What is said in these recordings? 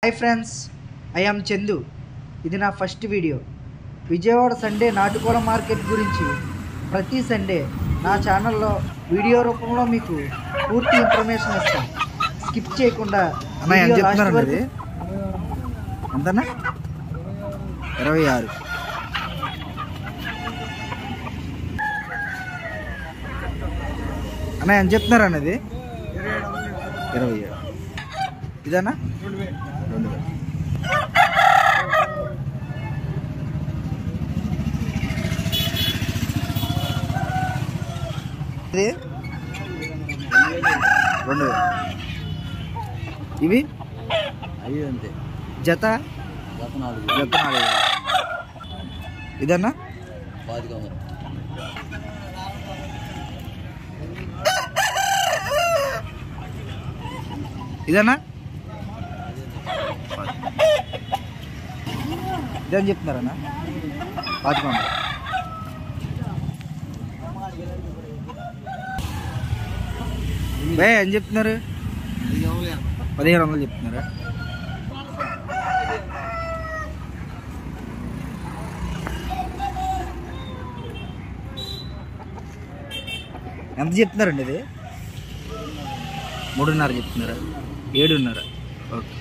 Hi friends I am Chandu ఇది నా first video Vijayawada Sunday నాటుకోల మార్కెట్ గురించి ప్రతి సండే నా ఛానల్లో వీడియో రూపంలో మీకు పూర్తి ఇన్ఫర్మేషన్ ఇస్తాను స్కిప్ చేయకుండా అన్న ఏం వీడియో లాస్ట్ చెప్తున్నారండి వరకు ఇది ఎంతన్నా ఇరవై ఆరు అన్న ఏం చెప్తున్నారన్న ఇది ఇరవై ఏడు ఇదన్నా రెండు వేలు ఇది రెండు వేలు ఇవి ఐదు అంతే జత గత నాలుగు జత నాలుగు వేలు. ఇదన్నా పాతిక మరి ఇదన్నా ఇదని చెప్తున్నారన్నా పాతిక వందలు. బే ఏం చెప్తున్నారు పదిహేడు వందలు చెప్తున్నారా ఎంత చెప్తున్నారండి ఇది మూడున్నర చెప్తున్నారా ఏడున్నర ఓకే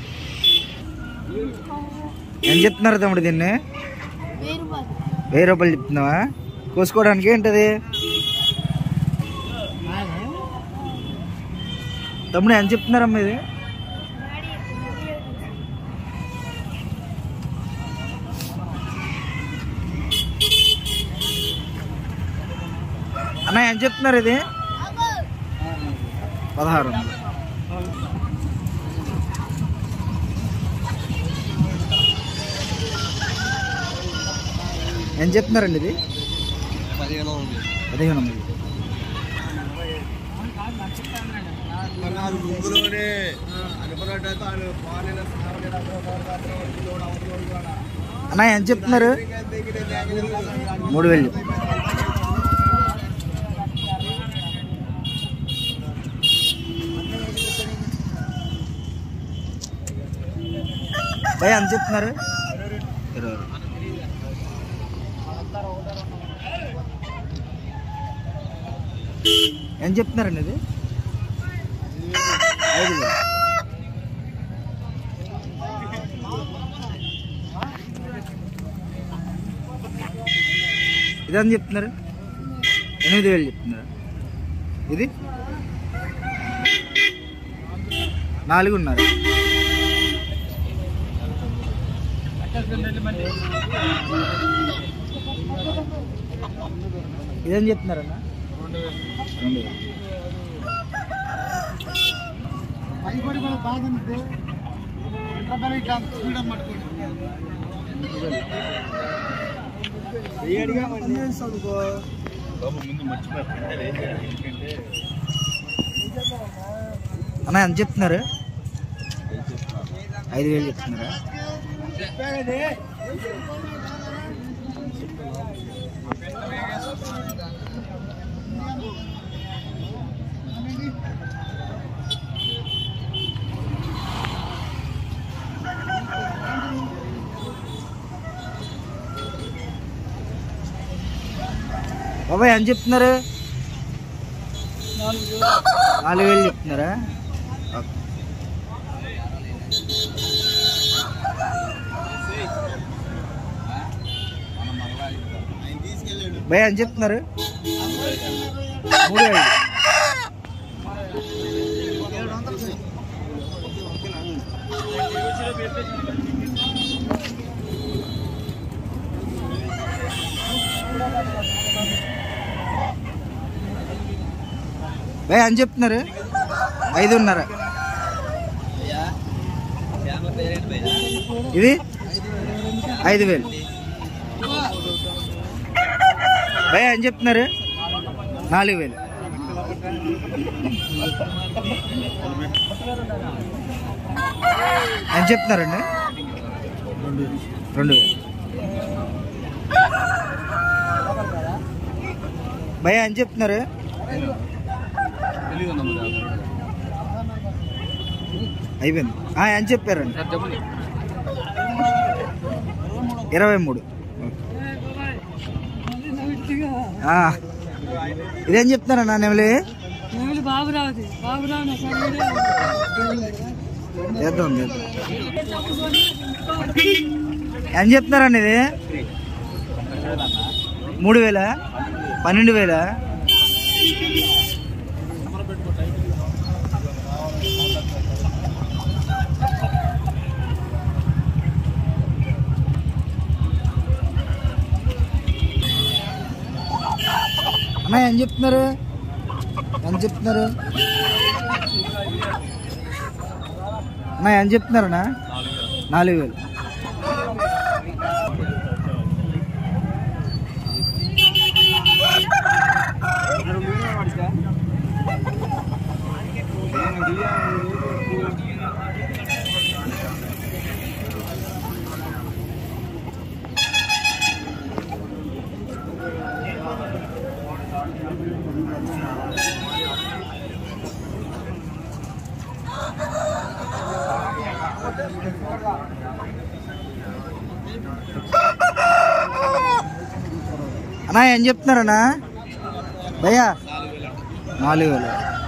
ఏం చెప్తున్నారు తమ్ముడు దీన్ని వెయ్యి రూపాయలు చెప్తున్నావా కోసుకోవడానికి ఏంటది తమ్ముడు ఎంత చెప్తున్నారమ్మా ఇది అన్న ఏం చెప్తున్నారు ఇది పదహారు వందలు ఏం చెప్తున్నారండి ఇది పదిహేను పదిహేను వందలు ముందులోనే అనుకున్నట్టయితే అన్న ఏం చెప్తున్నారు మూడు వేలు చెప్పు. భయ ఎంత చెప్తున్నారు ఇరవై రెండు. ఏం చెప్తున్నారండి ఇది ఐదు వేలు ఇదని చెప్తున్నారు ఎనిమిది వేలు చెప్తున్నారు ఇది నాలుగున్నర ఇదేం చెప్తున్నారన్న రెండు వేలు అన్న ఎంత చెప్తున్నారు ఐదు వేలు చెప్తున్నారా బాబాయ్ ఎంత చెప్తున్నారు నాలుగు వేలు చెప్తున్నారా ఓకే. భయ ఎంత చెప్తున్నారు మూడు వేలు భయ ఎంత చెప్తున్నారు ఐదున్నర ఇది ఐదు వేలు భయ ఏం చెప్తున్నారు నాలుగు వేలు ఏం చెప్తున్నారండి రెండు వేలు భయ ఏం చెప్తున్నారు అయిపోయింది ఆ, ఎంత చెప్పారండి ఇరవై మూడు ఆ. ఇదేం చెప్తున్నారన్నా నెమలి బాబురావుది బాబురావు చేద్దాం చేద్దాం ఎంత చెప్తున్నారండి ఇది మూడు వేల పన్నెండు వేల అన్న ఏం చెప్తున్నారు ఎంత చెప్తున్నారు అన్న ఏం చెప్తున్నారన్నా నాలుగు వేలు అన్నా ఏం చెప్తున్నారన్నా భయ్యా నాలుగు వేలు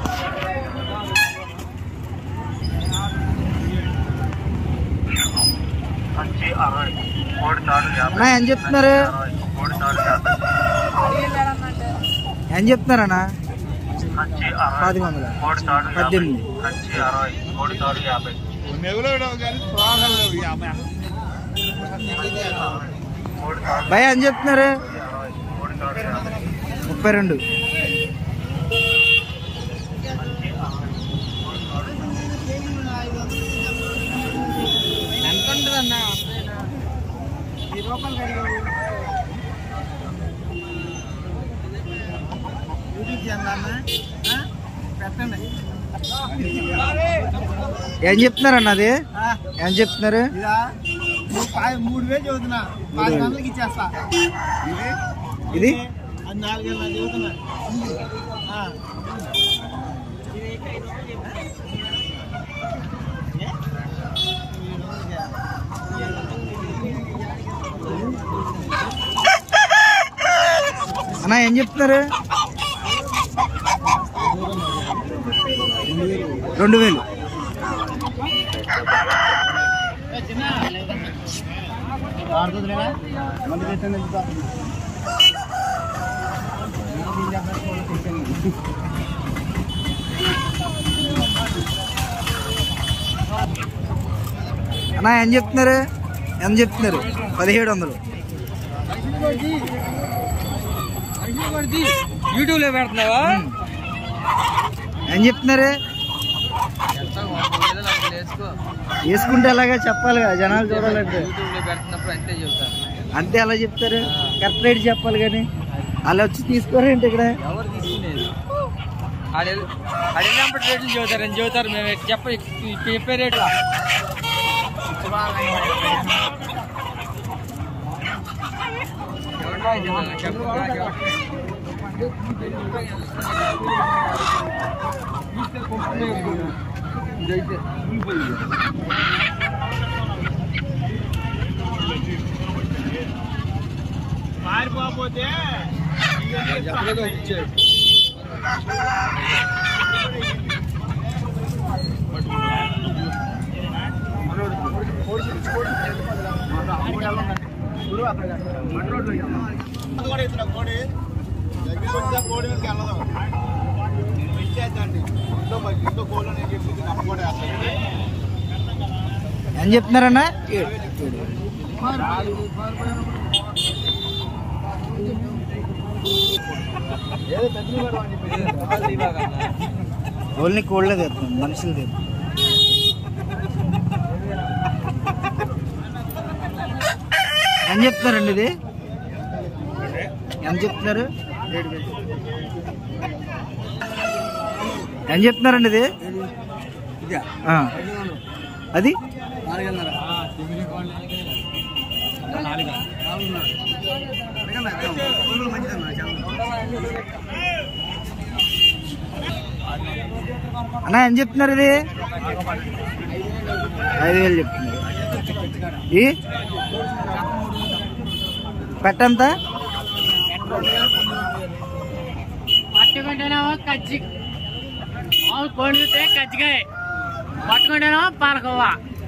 అన్నా ఏం చెప్తున్నారు ఏం చెప్తున్నారన్నా పది వందలు పద్దెనిమిది భయ ఏం చెప్తున్నారు ముప్పై రెండు ఏం చెప్తున్నారు అన్న అది ఏం చెప్తున్నారు మూడు వేలు చదువుతున్నా పది గంటలకి ఇచ్చేస్తా ఇది అది నాలుగేళ్ళు చదువుతున్నా అన్న ఏం చెప్తున్నారు రెండు వేలు అన్న ఏం చెప్తున్నారు ఎంత చెప్తున్నారు పదిహేడు వందలు యూట్యూబ్ లో పెడుతున్నావా ఉమ్. ఏం చెప్తున్నారు వేసుకుంటే అలాగే చెప్పాలి కదా జనాలు చూడాలంటే యూట్యూబ్ లో పెడుతున్నప్పుడు అంతే చెబుతాను అంతే అలా చెప్తారు కరెక్ట్ రేట్ చెప్పాలి కానీ అలా వచ్చి తీసుకోరేంటి ఇక్కడ ఎవరు తీసుకునేది అడిగినప్పుడు రేట్లు చెబుతారు అని చెబుతారు మేము ఎట్లా చెప్ప చెప్పే రేట్లా ఏం చెప్తున్నారన్నా ఓన్లీ కోళ్ళే తెస్తాం మనుషులు తెస్తాం ఏం చెప్తున్నారండి ఇది ఏం చెప్తున్నారు ఏం చెప్తున్నారండి ఇది ఆ. అది అన్న ఏం చెప్తున్నారు ఇది ఐదు వేలు చెప్తున్నారు ఈ పెట్టంతా పట్టుకుంటేనేమో కజ్జి మామూలు పండితే కజ్జికాయ పట్టుకుంటేనేమో పాలకోవా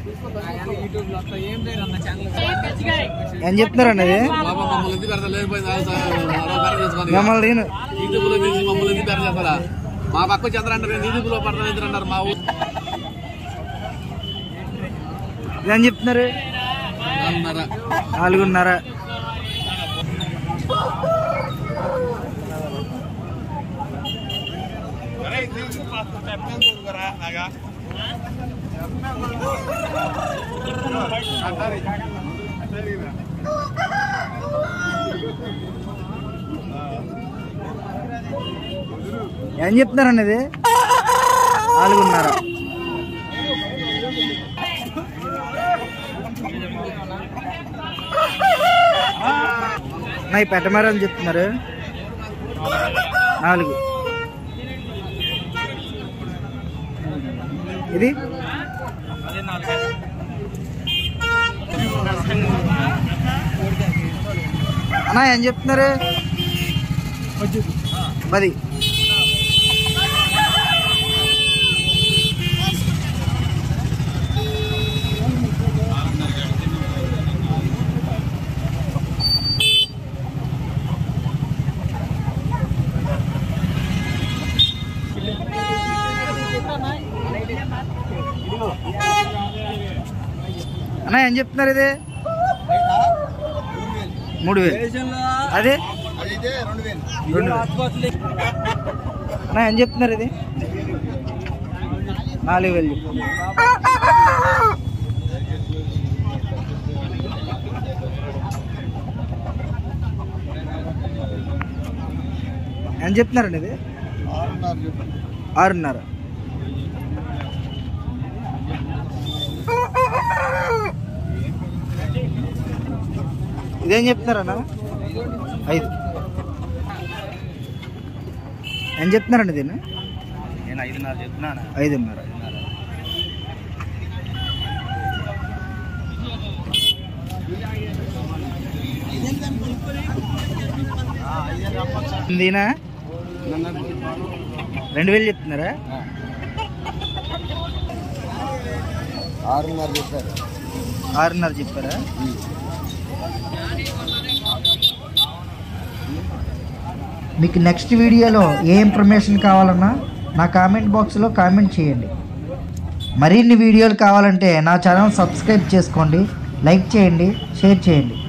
కజ్జికాయ ఏం చెప్తున్నారు అన్నది మమ్మల్ని ఎందుకు పెడతలేదు పోయి బేరం చేసుకోండి మిమ్మల్ని నేను యూట్యూబ్లో తీసి మమ్మల్ని ఎందుకు బేరం చేస్తారా మా పక్క చంద్ర అంటారు యూట్యూబ్లో పడతాను ఎందుకు అంటారు మా ఊరు ఏం చెప్తున్నారు అన్నారా నాలుగున్నర ఏం చెప్తున్నారు అన్నది నాలుగున్నర నా ఈ పెట్టమారు అని చెప్తున్నారు నాలుగు ఇది అన్నా ఏం చెప్తున్నారు పది అన్నా ఏం చెప్తున్నారు ఇది మూడు వేలు అదే రెండు వేలు. అన్నా ఏం చెప్తున్నారు ఇది నాలుగు వేలు చెప్తున్నారు ఏం చెప్తున్నారండి ఇది ఆరున్నర ఇదేం చెప్తున్నారన్నా ఐదు ఏం చెప్తున్నారండి దీన్ని నేను ఐదున్నర చెప్తున్నాను ఐదున్నర దీనా రెండు వేలు చెప్తున్నారా ఆరున్నర చెప్పారు ఆరున్నర చెప్పారా మీకు నెక్స్ట్ వీడియోలో ఏ ఇన్ఫర్మేషన్ కావాలన్నా నా కామెంట్ బాక్స్లో కామెంట్ చేయండి మరిన్ని వీడియోలు కావాలంటే నా ఛానల్ సబ్స్క్రైబ్ చేసుకోండి లైక్ చేయండి షేర్ చేయండి